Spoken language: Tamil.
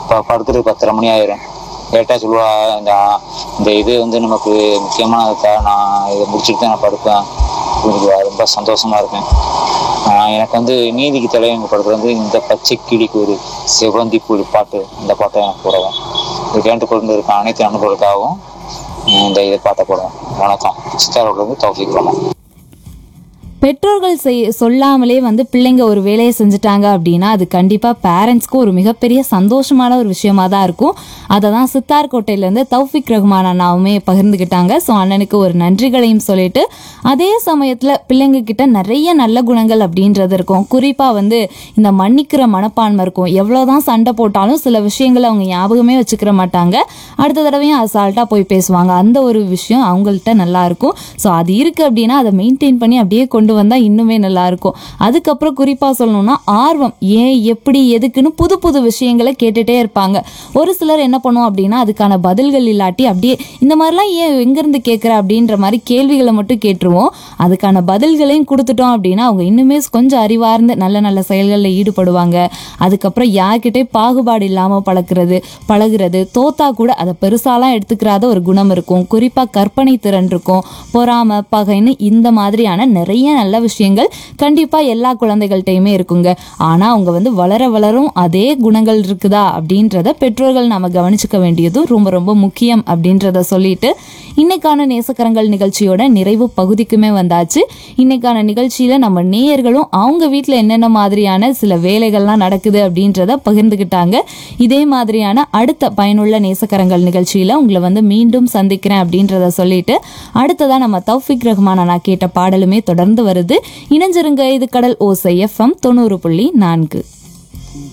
ப- படுக்கிறது பத்தரை மணி ஆயிரும் லேட்டாக சொல்லுவா இந்த இந்த இது வந்து நமக்கு முக்கியமானதுக்கா நான் இதை முடிச்சுட்டு தான் நான் படுப்பேன் எனக்கு ரொம்ப சந்தோஷமா இருக்கேன் ஆஹ் எனக்கு வந்து நீதிக்கு தலைவங்க படத்துல வந்து இந்த பச்சை கிளிக்கு ஒரு செவந்தி புலி பாட்டு இந்த பாட்டை எனக்கு போடுவேன் இது கேட்டு கொண்டு இருக்க அனைத்து நண்பர்களுக்காகவும் ஆஹ் இந்த இது பாட்டை போடுவேன் வணக்கம் சித்தாரோட வந்து தௌஃபிக் ரஹ்மான் பெற்றோர்கள் செய் சொல்லாமலே வந்து பிள்ளைங்க ஒரு வேலையை செஞ்சுட்டாங்க அப்படின்னா அது கண்டிப்பாக பேரண்ட்ஸ்க்கு ஒரு மிகப்பெரிய சந்தோஷமான ஒரு விஷயமா தான் இருக்கும் அதை தான் சித்தார்கோட்டையிலேருந்து தௌஃபிக் ரஹ்மான் அண்ணாவுமே பகிர்ந்துக்கிட்டாங்க ஸோ அண்ணனுக்கு ஒரு நன்றிகளையும் சொல்லிட்டு அதே சமயத்தில் பிள்ளைங்க கிட்ட நிறைய நல்ல குணங்கள் அப்படின்றது இருக்கும் குறிப்பாக வந்து இந்த மன்னிக்கிற மனப்பான்மை இருக்கும் எவ்வளோதான் சண்டை போட்டாலும் சில விஷயங்களை அவங்க ஞாபகமே வச்சுக்கிற மாட்டாங்க அடுத்த தடவையும் அசால்ட்டாக போய் பேசுவாங்க அந்த ஒரு விஷயம் அவங்கள்ட்ட நல்லா இருக்கும் ஸோ அது இருக்குது அப்படின்னா அதை மெயின்டைன் பண்ணி அப்படியே கொண்டு வந்தால் இன்னுமே நல்லா இருக்கும் அதுக்கப்புறம் குறிப்பாக சொல்லணும்னா ஆர்வம் ஏன் எப்படி எதுக்குன்னு புது புது விஷயங்களை கேட்டுட்டே இருப்பாங்க ஒரு சிலர் என்ன பண்ணுவோம் அப்படின்னா அதுக்கான பதில்கள் இல்லாட்டி அப்படியே இந்த மாதிரிலாம் ஏன் எங்கேருந்து கேட்குற அப்படின்ற மாதிரி கேள்விகளை மட்டும் கேட்டுருவோம் அதுக்கான பதில்களையும் கொடுத்துட்டோம் அப்படின்னா அவங்க இன்னுமே கொஞ்சம் அறிவார்ந்து நல்ல நல்ல செயல்களில் ஈடுபடுவாங்க அதுக்கப்புறம் யார்கிட்டே பாகுபாடு இல்லாமல் பழக்கிறது பழகுறது தோத்தா கூட அதை பெருசாலாம் எடுத்துக்கிறாத ஒரு குணம் இருக்கும் குறிப்பாக கற்பனை திறன் இருக்கும் பொறாமை பகைன்னு இந்த மாதிரியான நிறைய நல்ல விஷயங்கள் கண்டிப்பாக எல்லா குழந்தைகள்கிட்டையுமே இருக்குங்க ஆனால் அவங்க வந்து வளர வளரும் அதே குணங்கள் இருக்குதா அப்படின்றத பெற்றோர்கள் நாம கவனிச்சுக்க வேண்டியதும் ரொம்ப ரொம்ப முக்கியம் அப்படின்றத சொல்லிட்டு இன்னைக்கான நேசக்கரங்கள் நிகழ்ச்சியோட நிறைவு பகுதிக்குமே வந்தாச்சு இன்னைக்கான நிகழ்ச்சியில நம்ம நேயர்களும் அவங்க வீட்டில் என்னென்ன மாதிரியான சில வேலைகள்லாம் நடக்குது அப்படின்றத பகிர்ந்துக்கிட்டாங்க இதே மாதிரியான அடுத்த பயனுள்ள நேசக்கரங்கள் நிகழ்ச்சியில உங்களை வந்து மீண்டும் சந்திக்கிறேன் அப்படின்றத சொல்லிட்டு அடுத்ததா நம்ம தௌஃபிக் ரஹ்மான் நான் கேட்ட பாடலுமே தொடர்ந்து வருது இணைஞ்சிருங்க இது கடல் ஓசை எஃப்எம் தொண்ணூறு புள்ளி நான்கு